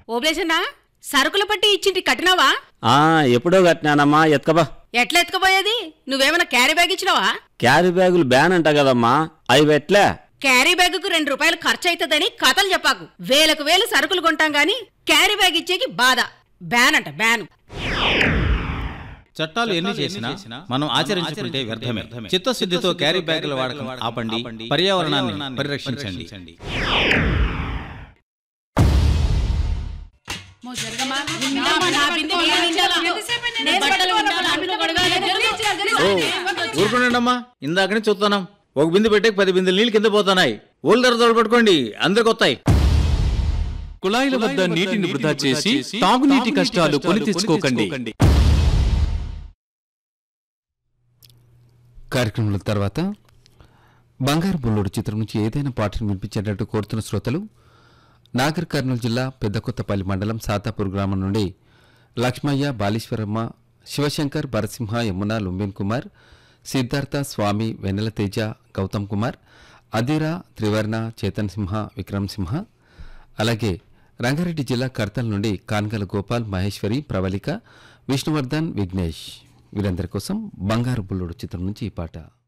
ఓబ్లేసన్నా సరుకుల పట్టి ఇచ్చింటి కట్టినావా ఆ ఎప్పుడో కట్టినానమ్మా ఎత్కబా ఎట్లా ఎత్తుకుపోయేది నువ్వేమైనా క్యారీ బ్యాగ్ ఇచ్చినావా క్యారీ బ్యాగులు బ్యాన్ అంట కదమ్మా అవి పెట్లే క్యారీ బ్యాగుకు రెండు రూపాయలు ఖర్చు అవుతుందని కథలు చెప్పాకు వేలకు వేలు సరుకులు కొంటాం గాని క్యారీ బ్యాగ్ ఇచ్చేకి బాధ బ్యాన్ అంట బ్యాన్ చట్టాలు ఎన్ని చేసినా మనం ఆచరించుకుంటే వ్యర్థమే చిత్తశుద్ధితో క్యారీ బ్యాగుల వాడకం ఆపండి పర్యావరణాన్ని పరిరక్షించండి ఓ ఊరుకున్నాడమ్మా ఇందాక నుంచి చూస్తున్నాం ఒక బిందె పెట్టే పది బిందెలు నీళ్ళు కింద పోతున్నాయి ఓల్డర్ తోడు పట్టుకోండి అందరికి వస్తాయి కుళాయిల వద్ద నీటిని వృధా చేసి తాగునీటి కష్టాలు కొని తెచ్చుకోకండి కార్యక్రమంలో తర్వాత బంగారు బుల్లుడు చిత్రం నుంచి ఏదైనా పాటను వినిపించేటట్టు కోరుతున్న శ్రోతలు నాగర్ కర్నూలు జిల్లా పెద్దకొత్తపల్లి మండలం సాతాపూర్ గ్రామం నుండి లక్ష్మయ్య బాలీశ్వరమ్మ శివశంకర్ భరసింహ యమున లుంబిన్ కుమార్ సిద్ధార్థ స్వామి వెన్నెల తేజ గౌతమ్ కుమార్ అదిరా త్రివర్ణ చేతన్ సింహ విక్రమ్ సింహ అలాగే రంగారెడ్డి జిల్లా కర్తల్ నుండి కాన్గల గోపాల్ మహేశ్వరి ప్రవళిక విష్ణువర్ధన్ విఘ్నేష్ వీరందరి కోసం బంగారు బుల్లుడు చిత్రం నుంచి ఈ పాట